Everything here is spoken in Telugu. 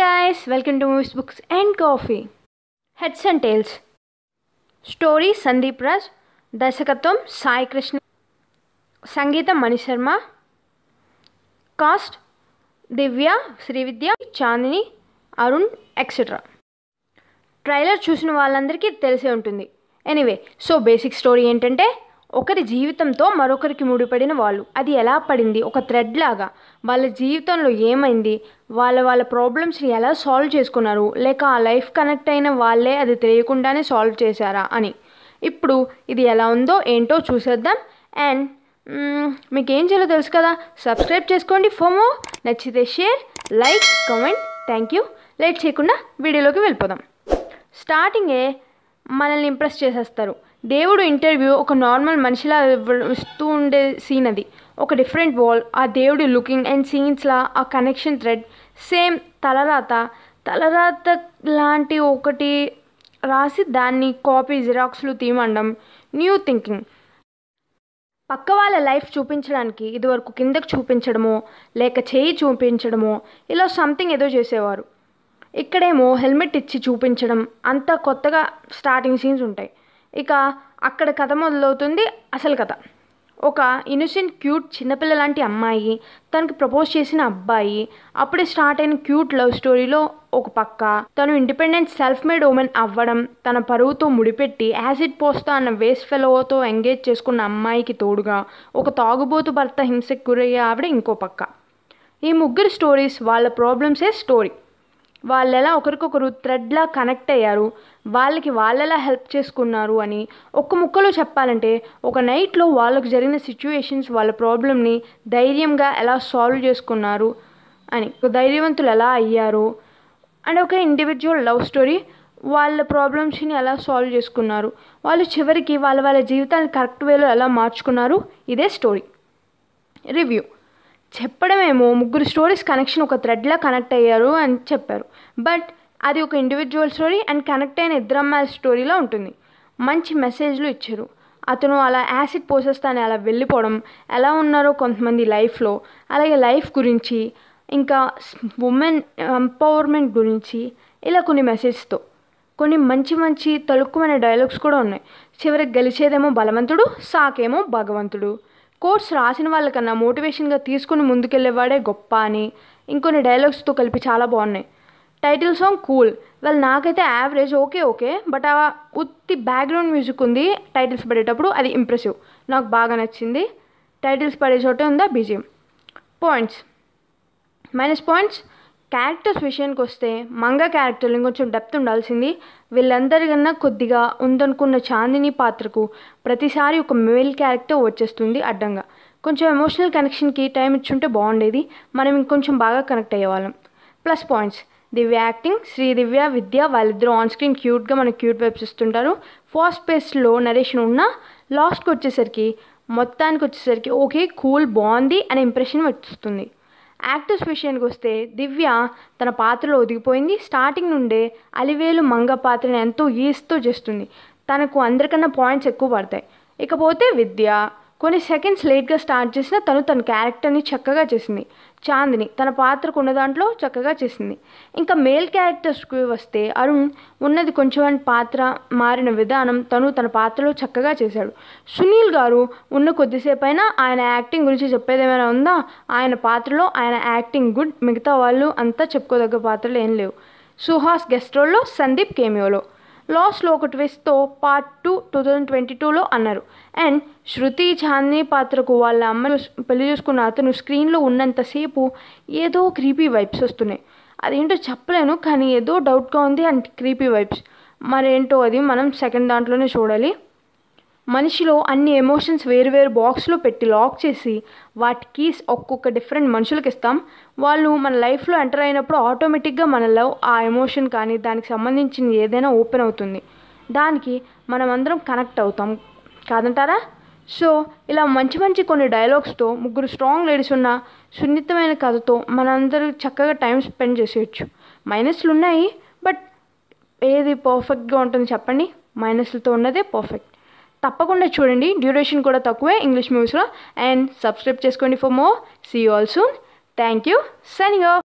guys, welcome to Movies, Books and Coffee. Heads and Tails. Story Sandeep Raj దర్శకత్వం సాయి కృష్ణ సంగీతం Manisharma cast Divya Srividya Chandini Arun etcetera trailer చూసిన వాళ్ళందరికీ తెలిసే ఉంటుంది ఎనీవే సో బేసిక్ స్టోరీ ఏంటంటే ఒకరి జీవితంతో మరొకరికి ముడిపడిన వాళ్ళు అది ఎలా పడింది ఒక థ్రెడ్ లాగా వాళ్ళ జీవితంలో ఏమైంది వాళ్ళ వాళ్ళ ప్రాబ్లమ్స్ని ఎలా సాల్వ్ చేసుకున్నారు లేక ఆ లైఫ్ కనెక్ట్ అయిన వాళ్ళే అది తెలియకుండానే సాల్వ్ చేశారా అని ఇప్పుడు ఇది ఎలా ఉందో ఏంటో చూసేద్దాం అండ్ మీకు ఏం చేయాలో తెలుసు కదా సబ్స్క్రైబ్ చేసుకోండి ఫోమో నచ్చితే share like comment thank you late చేయకుండా వీడియోలోకి వెళ్ళిపోదాం స్టార్టింగే మనల్ని ఇంప్రెస్ చేసేస్తారు దేవుడు ఇంటర్వ్యూ ఒక నార్మల్ మనిషిలా ఇవ్వ- ఇస్తూ ఉండే సీన్ అది ఒక డిఫరెంట్ వాల్ ఆ దేవుడి లుకింగ్ అండ్ సీన్స్లా ఆ కనెక్షన్ థ్రెడ్ సేమ్ తలరాత తలరాత లాంటి ఒకటి రాసి దాన్ని కాపీ జిరాక్స్లు తీయమండం న్యూ థింకింగ్ పక్క వాళ్ళ లైఫ్ చూపించడానికి ఇదివరకు కిందకు చూపించడమో లేక చేయి చూపించడమో ఇలా సంథింగ్ ఏదో చేసేవారు ఇక్కడేమో హెల్మెట్ ఇచ్చి చూపించడం అంత కొత్తగా స్టార్టింగ్ సీన్స్ ఉంటాయి ఇక అక్కడ కథ మొదలవుతుంది అసలు కథ ఒక ఇన్నోసెంట్ క్యూట్ చిన్నపిల్ల లాంటి అమ్మాయి తనకి ప్రపోజ్ చేసిన అబ్బాయి అప్పుడే స్టార్ట్ అయిన క్యూట్ లవ్ స్టోరీలో ఒక పక్క తను ఇండిపెండెంట్ సెల్ఫ్ మేడ్ ఉమెన్ అవ్వడం తన పరువుతో ముడిపెట్టి యాసిడ్ పోస్తా అన్న వేస్ట్ ఫెలోతో ఎంగేజ్ చేసుకున్న అమ్మాయికి తోడుగా ఒక తాగుబోతు భర్త హింసకు గురయ్యే ఆవిడ ఇంకో పక్క ఈ ముగ్గురు స్టోరీస్ వాళ్ళ ప్రాబ్లమ్సే స్టోరీ వాళ్ళు ఎలా ఒకరికొకరు థ్రెడ్లా కనెక్ట్ అయ్యారు వాళ్ళకి వాళ్ళెలా హెల్ప్ చేసుకున్నారు అని ఒక్క ముక్కలో చెప్పాలంటే ఒక నైట్లో వాళ్ళకు జరిగిన సిచ్యువేషన్స్ వాళ్ళ ప్రాబ్లమ్ని ధైర్యంగా ఎలా సాల్వ్ చేసుకున్నారు అని ఒక ధైర్యవంతులు ఎలా అయ్యారు అండ్ ఒక ఇండివిజువల్ లవ్ స్టోరీ వాళ్ళ ప్రాబ్లమ్స్ని ఎలా సాల్వ్ చేసుకున్నారు వాళ్ళు చివరికి వాళ్ళ వాళ్ళ జీవితాన్ని కరెక్ట్ వేలో ఎలా మార్చుకున్నారు ఇదే స్టోరీ రివ్యూ చెప్పడమేమో ముగ్గురు స్టోరీస్ కనెక్షన్ ఒక థ్రెడ్లా కనెక్ట్ అయ్యారు అని చెప్పారు బట్ అది ఒక ఇండివిజువల్ స్టోరీ అండ్ కనెక్ట్ అయిన ఇద్దరు అమ్మాయిల స్టోరీలా ఉంటుంది మంచి మెసేజ్లు ఇచ్చారు అతను అలా యాసిడ్ పోసేస్తానే అలా వెళ్ళిపోవడం ఎలా ఉన్నారో కొంతమంది లైఫ్లో అలాగే లైఫ్ గురించి ఇంకా ఉమెన్ ఎంపవర్మెంట్ గురించి ఇలా కొన్ని మెసేజ్తో కొన్ని మంచి మంచి తలుక్కుమైన డైలాగ్స్ కూడా ఉన్నాయి చివరికి గెలిచేదేమో బలవంతుడు సాకేమో భగవంతుడు కోర్స్ రాసిన వాళ్ళకన్నా మోటివేషన్గా తీసుకుని ముందుకెళ్ళేవాడే గొప్ప అని ఇంకొన్ని డైలాగ్స్తో కలిపి చాలా బాగున్నాయి టైటిల్ సాంగ్ కూల్ వెల్ నాకైతే యావరేజ్ ఓకే ఓకే బట్ ఆ ఉత్తి బ్యాక్గ్రౌండ్ మ్యూజిక్ ఉంది టైటిల్స్ పడేటప్పుడు అది ఇంప్రెసివ్ నాకు బాగా నచ్చింది టైటిల్స్ పడే చోటే ఉందా BGM points minus points characters విషయానికి వస్తే మంగ క్యారెక్టర్లు ఇంకొంచెం డెప్త్ ఉండాల్సింది వీళ్ళందరికన్నా కొద్దిగా ఉందనుకున్న చాందిని పాత్రకు ప్రతిసారి ఒక మేల్ క్యారెక్టర్ వచ్చేస్తుంది అడ్డంగా కొంచెం ఎమోషనల్ కనెక్షన్కి టైం ఇచ్చుంటే బాగుండేది మనం ఇంకొంచెం బాగా కనెక్ట్ అయ్యేవాళ్ళం plus points Divya acting Sri Divya Vidya వాళ్ళిద్దరూ ఆన్ స్క్రీన్ క్యూట్గా మనకు క్యూట్ వైబ్స్ ఇస్తుంటారు ఫస్ట్ పేస్లో నరేషన్ ఉన్నా లాస్ట్కి వచ్చేసరికి మొత్తానికి వచ్చేసరికి ఓకే కూల్ బాగుంది అనే ఇంప్రెషన్ వస్తుంది యాక్టర్స్ విషయానికి వస్తే దివ్య తన పాత్రలో ఒదిగిపోయింది స్టార్టింగ్ నుండే అలివేలు మంగ పాత్రని ఎంతో ఈస్తో చేస్తుంది తనకు అందరికన్నా పాయింట్స్ ఎక్కువ పడతాయి ఇకపోతే విద్య కొన్ని సెకండ్స్ లేట్గా స్టార్ట్ చేసిన తను తన క్యారెక్టర్ని చక్కగా చేసింది చాందిని తన పాత్రకు ఉన్న దాంట్లో చక్కగా చేసింది ఇంకా మేల్ క్యారెక్టర్స్కి వస్తే అరుణ్ ఉన్నది కొంచెం పాత్ర మారిన విధానం తను తన పాత్రలో చక్కగా చేశాడు సునీల్ గారు ఉన్న కొద్దిసేపు అయినా ఆయన యాక్టింగ్ గురించి చెప్పేది ఏమైనా ఉందా ఆయన పాత్రలో ఆయన యాక్టింగ్ గుడ్ మిగతా వాళ్ళు అంతా చెప్పుకోదగ్గ పాత్రలు ఏం లేవు సుహాస్ గెస్ట్ రోల్లో సందీప్ కేమియోలో లాస్ట్లో ఒక ట్విస్ట్తో part two two thousand twenty టూలో అన్నారు అండ్ శృతి చాందిని పాత్రకు వాళ్ళ అమ్మను పెళ్లి చేసుకున్న అతను స్క్రీన్లో ఉన్నంతసేపు ఏదో క్రీపీ వైబ్స్ వస్తున్నాయి అదేంటో చెప్పలేను కానీ ఏదో డౌట్గా ఉంది అండ్ క్రీపీ వైబ్స్ మరేంటో అది మనం సెకండ్ దాంట్లోనే చూడాలి మనిషిలో అన్ని ఎమోషన్స్ వేరు వేరు బాక్స్లో పెట్టి లాక్ చేసి వాటి కీస్ ఒక్కొక్క డిఫరెంట్ మనుషులకు ఇస్తాం వాళ్ళు మన లైఫ్లో ఎంటర్ అయినప్పుడు ఆటోమేటిక్గా మన లవ్ ఆ ఎమోషన్ కానీ దానికి సంబంధించిన ఏదైనా ఓపెన్ అవుతుంది దానికి మనం అందరం కనెక్ట్ అవుతాం కాదంటారా సో ఇలా మంచి మంచి కొన్ని డైలాగ్స్తో ముగ్గురు స్ట్రాంగ్ లేడీస్ ఉన్న సున్నితమైన కథతో మనందరూ చక్కగా టైం స్పెండ్ చేసేయచ్చు మైనస్లు ఉన్నాయి బట్ ఏది పర్ఫెక్ట్గా ఉంటుంది చెప్పండి మైనస్లతో ఉన్నదే పర్ఫెక్ట్ తప్పకుండా చూడండి డ్యూరేషన్ కూడా తక్కువే ఇంగ్లీష్ మూవీస్లో అండ్ సబ్స్క్రైబ్ చేసుకోండి for more see all soon thank you signing of